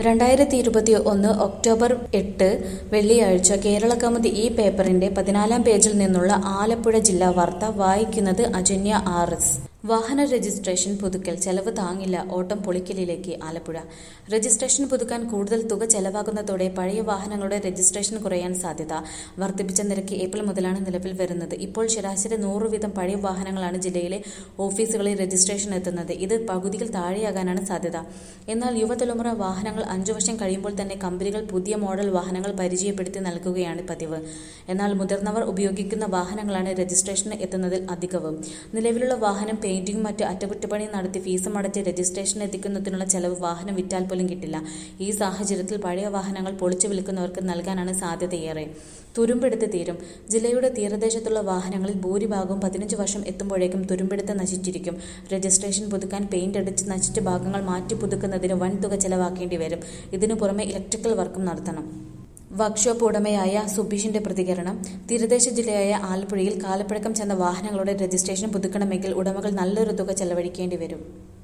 രണ്ടായിരത്തി ഇരുപത്തി ഒന്ന് ഒക്ടോബർ എട്ട് വെള്ളിയാഴ്ച കേരള കൗമുദി ഈ പേപ്പറിന്റെ പതിനാലാം പേജിൽ നിന്നുള്ള ആലപ്പുഴ ജില്ലാ വാർത്ത വായിക്കുന്നത് അജന്യ ആർ എസ് വാഹന രജിസ്ട്രേഷൻ പുതുക്കൽ ചെലവ് താങ്ങില്ല ഓട്ടം പൊളിക്കലിലേക്ക് ആലപ്പുഴ രജിസ്ട്രേഷൻ പുതുക്കാൻ കൂടുതൽ തുക ചെലവാകുന്നതോടെ പഴയ വാഹനങ്ങളുടെ രജിസ്ട്രേഷൻ കുറയാൻ സാധ്യത വർദ്ധിപ്പിച്ച നിരക്ക് ഏപ്രിൽ മുതലാണ് നിലവിൽ വരുന്നത് ഇപ്പോൾ ശരാശരി നൂറ് വീതം പഴയ വാഹനങ്ങളാണ് ജില്ലയിലെ ഓഫീസുകളിൽ രജിസ്ട്രേഷൻ എത്തുന്നത് ഇത് പകുതിയിൽ താഴെയാകാനാണ് സാധ്യത എന്നാൽ യുവതലമുറ വാഹനങ്ങൾ അഞ്ചു വർഷം കഴിയുമ്പോൾ തന്നെ കമ്പനികൾ പുതിയ മോഡൽ വാഹനങ്ങൾ പരിചയപ്പെടുത്തി നൽകുകയാണ് പതിവ് എന്നാൽ മുതിർന്നവർ ഉപയോഗിക്കുന്ന വാഹനങ്ങളാണ് രജിസ്ട്രേഷന് എത്തുന്നതിൽ അധികവും നിലവിലുള്ള വാഹനം പെയിന്റിംഗ് മറ്റ് അറ്റകുറ്റപ്പണി നടത്തി ഫീസും അടച്ച് രജിസ്ട്രേഷൻ എത്തിക്കുന്നതിനുള്ള ചെലവ് വാഹനം വിറ്റാൽ പോലും കിട്ടില്ല ഈ സാഹചര്യത്തിൽ പഴയ വാഹനങ്ങൾ പൊളിച്ചു വിൽക്കുന്നവർക്ക് നൽകാനാണ് സാധ്യതയേറെ തുരുമ്പെടുത്ത് തീരും ജില്ലയുടെ തീരദേശത്തുള്ള വാഹനങ്ങളിൽ ഭൂരിഭാഗവും പതിനഞ്ച് വർഷം എത്തുമ്പോഴേക്കും തുരുമ്പെടുത്ത് നശിച്ചിരിക്കും രജിസ്ട്രേഷൻ പുതുക്കാൻ പെയിന്റ് അടിച്ച് നശിച്ച ഭാഗങ്ങൾ മാറ്റി പുതുക്കുന്നതിന് വൻ തുക ചെലവാക്കേണ്ടി വരും ഇതിനു പുറമെ ഇലക്ട്രിക്കൽ വർക്കും നടത്തണം വർക്ക്ഷോപ്പ് ഉടമയായ സുബീഷിന്റെ പ്രതികരണം തീരദേശ ജില്ലയായ ആലപ്പുഴയിൽ കാലപ്പഴക്കം ചെന്ന വാഹനങ്ങളുടെ രജിസ്ട്രേഷൻ പുതുക്കണമെങ്കിൽ ഉടമകൾ നല്ലൊരു തുക ചെലവഴിക്കേണ്ടി വരും